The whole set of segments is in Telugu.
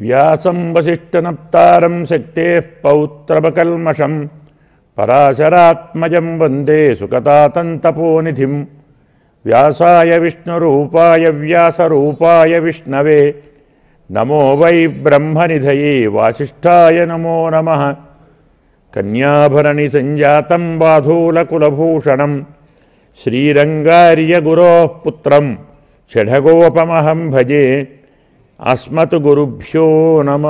వ్యాసం వసిష్ఠనప్తారం శక్తే పౌత్రవకల్మషం పరాశరాత్మజం వందే సుకతాతంతపోనిధిం వ్యాసాయ విష్ణురూపాయ వ్యాసరూపాయ విష్ణవే నమో వై బ్రహ్మనిధయే వాసిష్ఠాయ నమో నమ కన్యాభరణి సంజాతం బాధూలకులభూషణం శ్రీరంగార్యగురో పుత్రం షఢగోపమహం భజే అస్మత్ గురుభ్యో నమ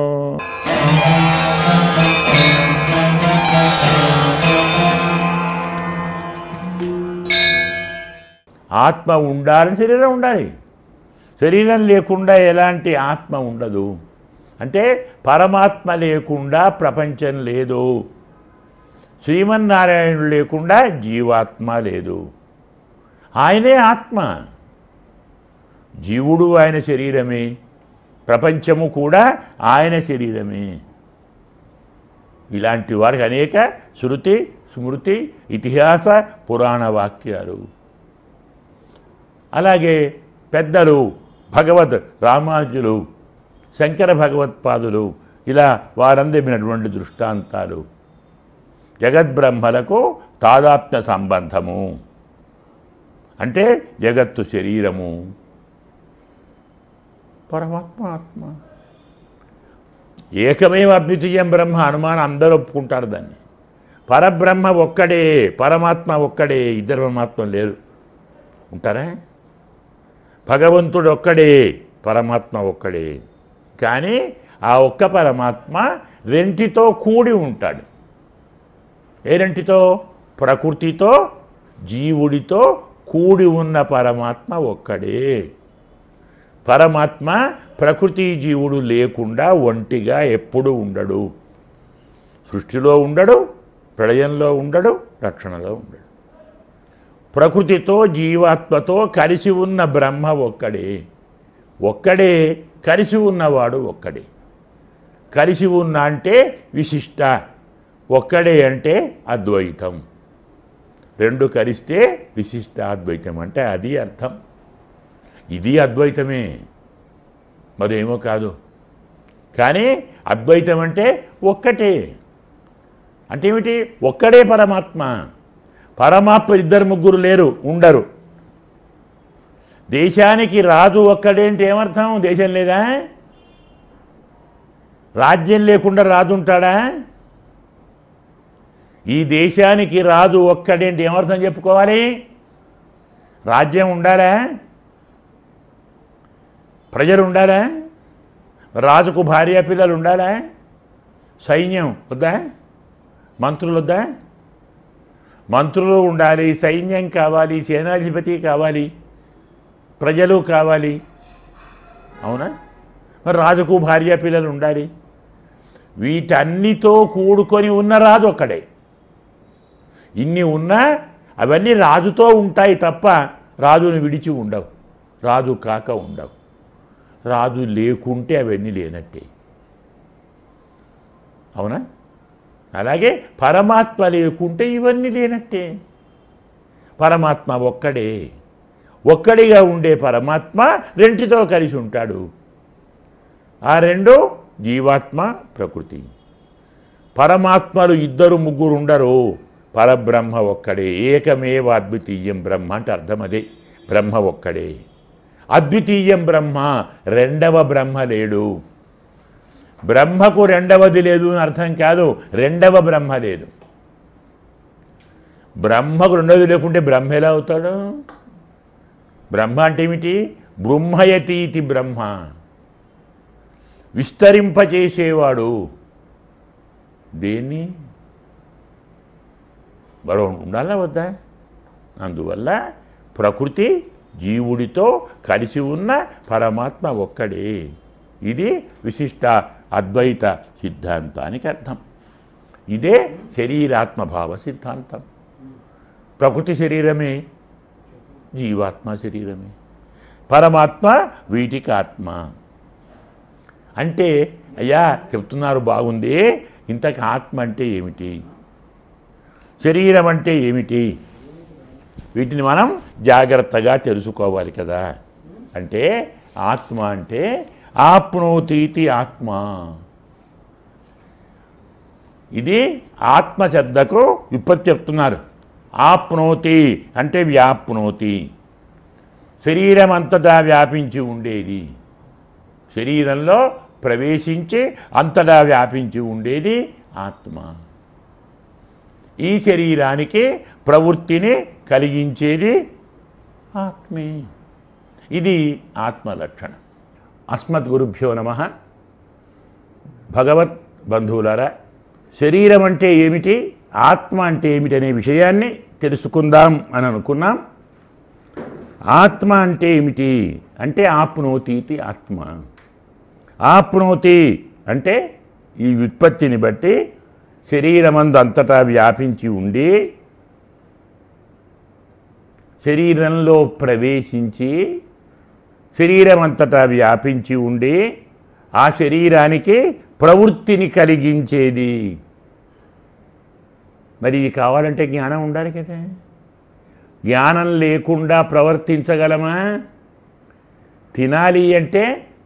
ఆత్మ ఉండాలి శరీరం ఉండాలి శరీరం లేకుండా ఎలాంటి ఆత్మ ఉండదు అంటే పరమాత్మ లేకుండా ప్రపంచం లేదు శ్రీమన్నారాయణుడు లేకుండా జీవాత్మ లేదు ఆయనే ఆత్మ జీవుడు ఆయన శరీరమే ప్రపంచము కూడా ఆయన శరీరమే ఇలాంటి వారికి అనేక శృతి స్మృతి ఇతిహాస పురాణ వాక్యాలు అలాగే పెద్దలు భగవద్ రామానుజులు శంకర భగవత్పాదులు ఇలా వారందిమినటువంటి దృష్టాంతాలు జగద్బ్రహ్మలకు తాదాత్మ్య సంబంధము అంటే జగత్తు శరీరము పరమాత్మ ఆత్మ ఏకమేవ అద్వితీయం బ్రహ్మ అనుమానం అందరూ ఒప్పుకుంటారు దాన్ని పరబ్రహ్మ ఒక్కడే పరమాత్మ ఒక్కడే ఇద్దరు పరమాత్మ లేరు ఉంటారా భగవంతుడు ఒక్కడే పరమాత్మ ఒక్కడే కానీ ఆ ఒక్క పరమాత్మ రెంటితో కూడి ఉంటాడు ఏ రెంటితో ప్రకృతితో జీవుడితో కూడి ఉన్న పరమాత్మ ఒక్కడే పరమాత్మ ప్రకృతి జీవుడు లేకుండా ఒంటిగా ఎప్పుడు ఉండడు సృష్టిలో ఉండడు ప్రళయంలో ఉండడు రక్షణలో ఉండడు ప్రకృతితో జీవాత్మతో కలిసి ఉన్న బ్రహ్మ ఒక్కడే ఒక్కడే కలిసి ఉన్నవాడు ఒక్కడే కలిసి ఉన్న అంటే విశిష్ట ఒక్కడే అంటే అద్వైతం రెండు కలిస్తే విశిష్ట అద్వైతం అంటే అది అర్థం ఇది అద్వైతమే మరేమో కాదు కానీ అద్వైతం అంటే ఒక్కటే అంటే ఏమిటి ఒక్కడే పరమాత్మ పరమాత్మ ఇద్దరు ముగ్గురు లేరు ఉండరు దేశానికి రాజు ఒక్కడే అంటే ఏమర్థం దేశం లేదా రాజ్యం లేకుండా రాజు ఉంటాడా ఈ దేశానికి రాజు ఒక్కడే అంటే ఏమర్థం చెప్పుకోవాలి రాజ్యం ఉండాలా ప్రజలు ఉండాలా రాజుకు భార్య పిల్లలు ఉండాలా సైన్యం వద్దా మంత్రులు వద్దా మంత్రులు ఉండాలి సైన్యం కావాలి సేనాధిపతి కావాలి ప్రజలు కావాలి అవునా మరి రాజుకు భార్య పిల్లలు ఉండాలి వీటన్నితో కూడుకొని ఉన్న రాజు ఒక్కడే ఇన్ని ఉన్నా అవన్నీ రాజుతో ఉంటాయి తప్ప రాజును విడిచి ఉండవు రాజు కాక ఉండవు రాజు లేకుంటే అవన్నీ లేనట్టే అవునా అలాగే పరమాత్మ లేకుంటే ఇవన్నీ లేనట్టే పరమాత్మ ఒక్కడే ఒక్కడిగా ఉండే పరమాత్మ రెంటితో కలిసి ఉంటాడు ఆ రెండు జీవాత్మ ప్రకృతి పరమాత్మలు ఇద్దరు ముగ్గురు ఉండరు పరబ్రహ్మ ఒక్కడే ఏకమేవ అద్వితీయం బ్రహ్మ అంటే అర్థం అదే బ్రహ్మ ఒక్కడే అద్వితీయం బ్రహ్మ రెండవ బ్రహ్మ లేడు బ్రహ్మకు రెండవది లేదు అని అర్థం కాదు రెండవ బ్రహ్మ లేదు బ్రహ్మకు రెండవది లేకుంటే బ్రహ్మ ఎలా అవుతాడు బ్రహ్మ అంటే ఏమిటి బ్రహ్మయతీతి బ్రహ్మ విస్తరింపచేసేవాడు దేన్ని మరో ఉండాలా వద్దా అందువల్ల ప్రకృతి జీవుడితో కలిసి ఉన్న పరమాత్మ ఒక్కడే ఇది విశిష్ట అద్వైత సిద్ధాంతానికి అర్థం ఇదే శరీరాత్మభావ సిద్ధాంతం ప్రకృతి శరీరమే జీవాత్మ శరీరమే పరమాత్మ వీటికి ఆత్మ అంటే అయ్యా చెప్తున్నారు బాగుంది ఇంతకు ఆత్మ అంటే ఏమిటి శరీరం అంటే ఏమిటి వీటిని మనం జాగ్రత్తగా తెలుసుకోవాలి కదా అంటే ఆత్మ అంటే ఆప్నోతీతి ఆత్మ ఇది ఆత్మ శబ్దకు విపత్తి చెప్తున్నారు ఆప్నోతి అంటే వ్యాప్నోతి శరీరం అంతటా వ్యాపించి ఉండేది శరీరంలో ప్రవేశించి అంతటా వ్యాపించి ఉండేది ఆత్మ ఈ శరీరానికి ప్రవృత్తిని కలిగించేది ఆత్మే ఇది ఆత్మ లక్షణం అస్మద్ గురుభ్యో నమ భగవత్ బంధువులారా శరీరం అంటే ఏమిటి ఆత్మ అంటే ఏమిటి అనే విషయాన్ని తెలుసుకుందాం అని అనుకున్నాం ఆత్మ అంటే ఏమిటి అంటే ఆప్నోతీతి ఆత్మ ఆప్నోతి అంటే ఈ వ్యుత్పత్తిని బట్టి శరీరమందు అంతటా వ్యాపించి ఉండి శరీరంలో ప్రవేశించి శరీరం అంతటా వ్యాపించి ఉండి ఆ శరీరానికి ప్రవృత్తిని కలిగించేది మరి ఇది కావాలంటే జ్ఞానం ఉండాలి కదా జ్ఞానం లేకుండా ప్రవర్తించగలమా తినాలి అంటే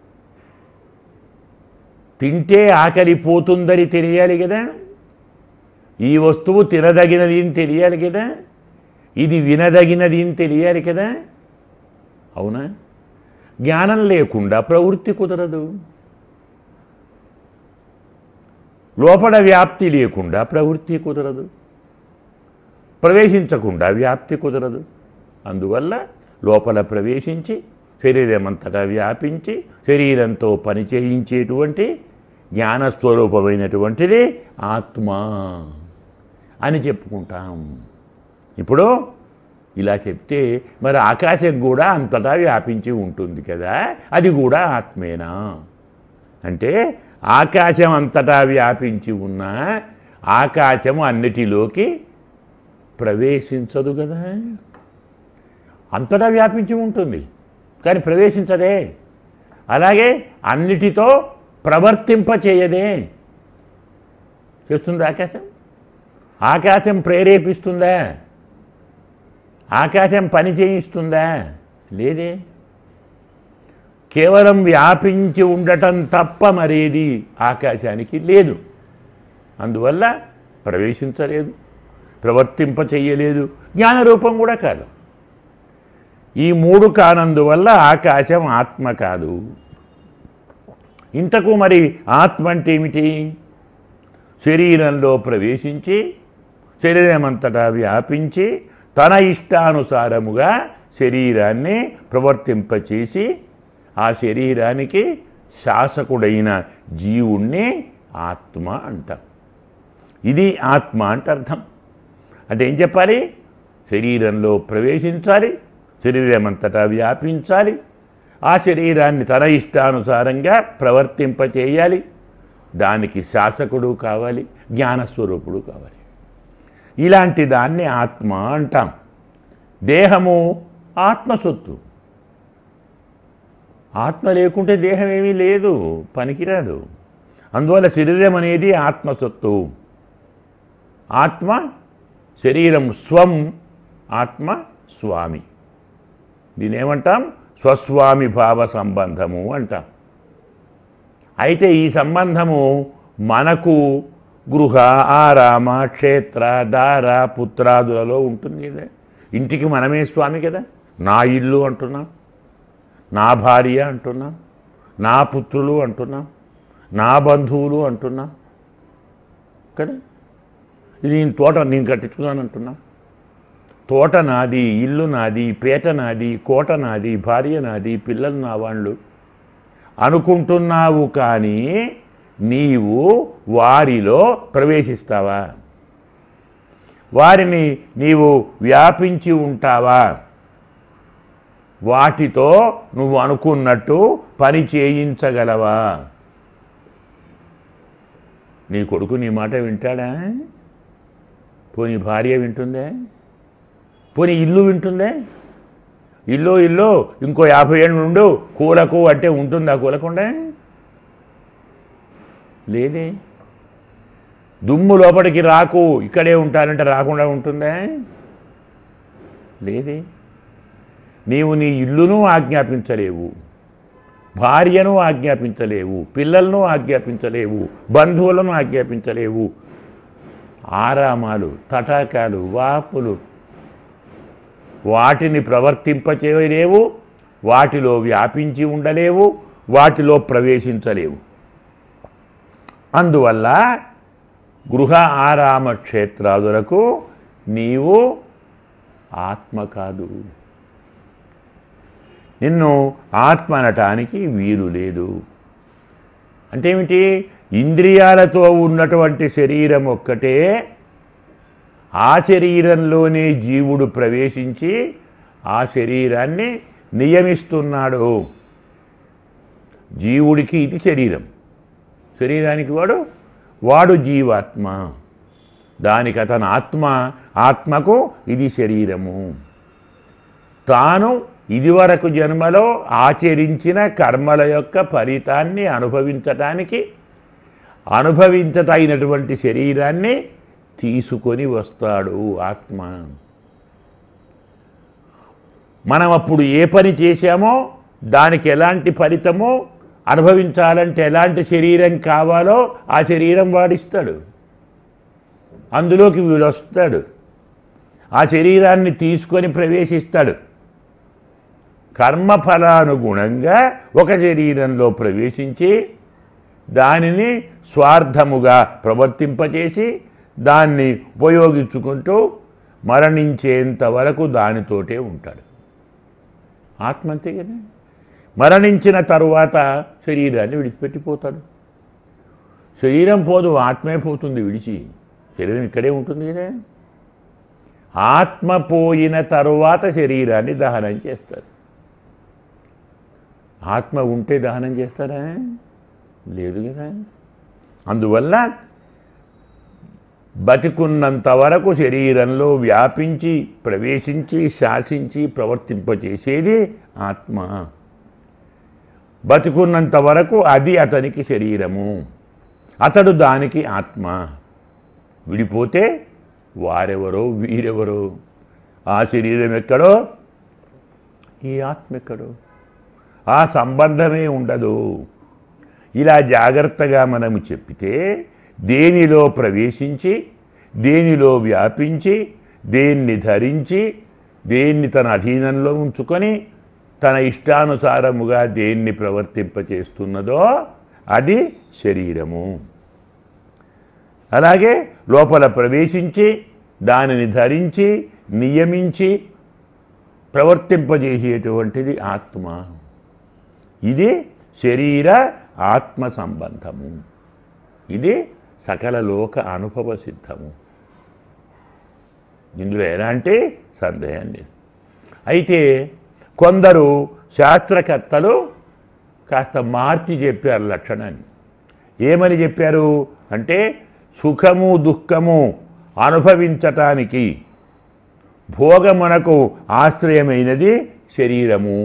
తింటే ఆకలి పోతుందని తెలియాలి కదా ఈ వస్తువు తినదగినది అని తెలియాలి కదా ఇది వినదగినది అని తెలియాలి కదా అవునా జ్ఞానం లేకుండా ప్రవృత్తి కుదరదు లోపల వ్యాప్తి లేకుండా ప్రవృత్తి కుదరదు ప్రవేశించకుండా వ్యాప్తి కుదరదు అందువల్ల లోపల ప్రవేశించి శరీరం అంతటా వ్యాపించి శరీరంతో పని చేయించేటువంటి జ్ఞానస్వరూపమైనటువంటిది ఆత్మ అని చెప్పుకుంటాం ఇప్పుడు ఇలా చెప్తే మరి ఆకాశం కూడా అంతటా వ్యాపించి ఉంటుంది కదా అది కూడా ఆత్మేనా అంటే ఆకాశం అంతటా వ్యాపించి ఉన్న ఆకాశం అన్నిటిలోకి ప్రవేశించదు కదా అంతటా వ్యాపించి ఉంటుంది కానీ ప్రవేశించదే అలాగే అన్నిటితో ప్రవర్తింప చేయదే చేస్తుంది ఆకాశం ఆకాశం ప్రేరేపిస్తుందా ఆకాశం పని చేయిస్తుందా లేదే కేవలం వ్యాపించి ఉండటం తప్ప మరేది ఆకాశానికి లేదు అందువల్ల ప్రవేశించలేదు ప్రవర్తింప చెయ్యలేదు జ్ఞానరూపం కూడా కాదు ఈ మూడు కానందువల్ల ఆకాశం ఆత్మ కాదు ఇంతకు మరి ఆత్మ అంటే ఏమిటి శరీరంలో ప్రవేశించి శరీరమంతటా వ్యాపించి తన ఇష్టానుసారముగా శరీరాన్ని ప్రవర్తింపచేసి ఆ శరీరానికి శాసకుడైన జీవుణ్ణి ఆత్మ అంటాం ఇది ఆత్మ అంటే అర్థం అంటే ఏం చెప్పాలి శరీరంలో ప్రవేశించాలి శరీరం అంతటా వ్యాపించాలి ఆ శరీరాన్ని తన ఇష్టానుసారంగా ప్రవర్తింపచేయాలి దానికి శాసకుడు కావాలి జ్ఞానస్వరూపుడు కావాలి ఇలాంటి దాన్ని ఆత్మ అంటాం దేహము ఆత్మసొత్తు ఆత్మ లేకుంటే దేహం ఏమీ లేదు పనికిరాదు అందువల్ల శరీరం అనేది ఆత్మసొత్తు ఆత్మ శరీరం స్వం ఆత్మ స్వామి దీని ఏమంటాం స్వస్వామి భావ సంబంధము అంటాం అయితే ఈ సంబంధము మనకు గృహ ఆరామ క్షేత్ర దార పుత్రాదులలో ఉంటుంది కదా ఇంటికి మనమే స్వామి కదా నా ఇల్లు అంటున్నాం నా భార్య అంటున్నాం నా పుత్రులు అంటున్నాం నా బంధువులు అంటున్నాం కదా ఇది నేను తోట నేను కట్టించుకున్నాను అంటున్నా తోట నాది ఇల్లు నాది పేట నాది కోట నాది భార్య నాది పిల్లలు నా వాళ్ళు అనుకుంటున్నావు కానీ నీవు వారిలో ప్రవేశిస్తావా వారిని నీవు వ్యాపించి ఉంటావా వాటితో నువ్వు అనుకున్నట్టు పని చేయించగలవా నీ కొడుకు నీ మాట వింటాడా పోనీ భార్య వింటుందే పోనీ ఇల్లు వింటుందే ఇల్లు ఇల్లు ఇంకో యాభై ఏళ్ళు నుండు కూలకు అంటే ఉంటుందా కూలకుండా లేదే దుమ్ము లోపలికి రాకు ఇక్కడే ఉంటానంటే రాకుండా ఉంటుందా లేదే నీవు నీ ఇల్లును ఆజ్ఞాపించలేవు భార్యను ఆజ్ఞాపించలేవు పిల్లలను ఆజ్ఞాపించలేవు బంధువులను ఆజ్ఞాపించలేవు ఆరామాలు తటాకాలు వాపులు వాటిని ప్రవర్తింపచేయలేవు వాటిలో వ్యాపించి ఉండలేవు వాటిలో ప్రవేశించలేవు అందువల్ల గృహ ఆరామ క్షేత్రాదులకు నీవు ఆత్మ కాదు నిన్ను ఆత్మ అనటానికి వీలు లేదు అంటే ఏమిటి ఇంద్రియాలతో ఉన్నటువంటి శరీరం ఒక్కటే ఆ శరీరంలోనే జీవుడు ప్రవేశించి ఆ శరీరాన్ని నియమిస్తున్నాడు జీవుడికి ఇది శరీరం శరీరానికి వాడు వాడు జీవాత్మ దానికి అతని ఆత్మ ఆత్మకు ఇది శరీరము తాను ఇదివరకు జన్మలో ఆచరించిన కర్మల యొక్క ఫలితాన్ని అనుభవించటానికి అనుభవించతగినటువంటి శరీరాన్ని తీసుకొని వస్తాడు ఆత్మ మనం అప్పుడు ఏ పని చేశామో దానికి ఎలాంటి ఫలితమో అనుభవించాలంటే ఎలాంటి శరీరం కావాలో ఆ శరీరం వాడిస్తాడు అందులోకి వీడు వస్తాడు ఆ శరీరాన్ని తీసుకొని ప్రవేశిస్తాడు కర్మఫలానుగుణంగా ఒక శరీరంలో ప్రవేశించి దానిని స్వార్థముగా ప్రవర్తింపచేసి దాన్ని ఉపయోగించుకుంటూ మరణించేంత వరకు దానితోటే ఉంటాడు ఆత్మ అంతే కదా మరణించిన తరువాత శరీరాన్ని విడిచిపెట్టిపోతాడు శరీరం పోదు ఆత్మే పోతుంది విడిచి శరీరం ఇక్కడే ఉంటుంది కదా ఆత్మ పోయిన తరువాత శరీరాన్ని దహనం చేస్తారు ఆత్మ ఉంటే దహనం చేస్తారా లేదు కదా అందువల్ల బతికున్నంత వరకు శరీరంలో వ్యాపించి ప్రవేశించి శాసించి ప్రవర్తింపచేసేది ఆత్మ బతికున్నంత వరకు అది అతనికి శరీరము అతడు దానికి ఆత్మ విడిపోతే వారెవరో వీరెవరో ఆ శరీరం ఎక్కడో ఈ ఆత్మ ఎక్కడో ఆ సంబంధమే ఉండదు ఇలా జాగ్రత్తగా మనము చెప్పితే దేనిలో ప్రవేశించి దేనిలో వ్యాపించి దేన్ని ధరించి దేన్ని తన అధీనంలో ఉంచుకొని తన ఇష్టానుసారముగా దేన్ని ప్రవర్తింపచేస్తున్నదో అది శరీరము అలాగే లోపల ప్రవేశించి దానిని ధరించి నియమించి ప్రవర్తింపజేసేటువంటిది ఆత్మ ఇది శరీర ఆత్మ సంబంధము ఇది సకల లోక అనుభవ సిద్ధము ఇందులో ఎలాంటి సందేహం లేదు అయితే కొందరు శాస్త్రకర్తలు కాస్త మార్చి చెప్పారు లక్షణాన్ని ఏమని చెప్పారు అంటే సుఖము దుఃఖము అనుభవించటానికి భోగమునకు ఆశ్రయమైనది శరీరము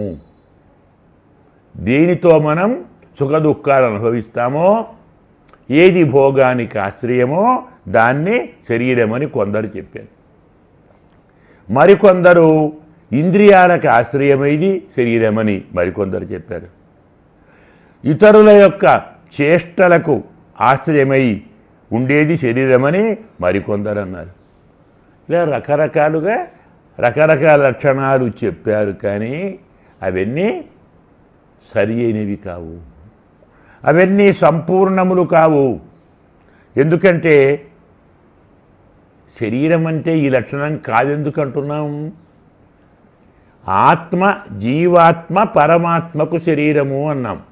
దేనితో మనం సుఖ దుఃఖాలు అనుభవిస్తామో ఏది భోగానికి ఆశ్రయమో దాన్ని శరీరమని కొందరు చెప్పారు మరికొందరు ఇంద్రియాలకు ఆశ్రయమైది శరీరమని మరికొందరు చెప్పారు ఇతరుల యొక్క చేష్టలకు ఆశ్రయమై ఉండేది శరీరమని మరికొందరు అన్నారు ఇలా రకరకాలుగా రకరకాల లక్షణాలు చెప్పారు కానీ అవన్నీ సరి అయినవి కావు అవన్నీ సంపూర్ణములు కావు ఎందుకంటే శరీరం అంటే ఈ లక్షణం కాదెందుకు అంటున్నాం ఆత్మ జీవాత్మ పరమాత్మకు శరీరము అన్నాం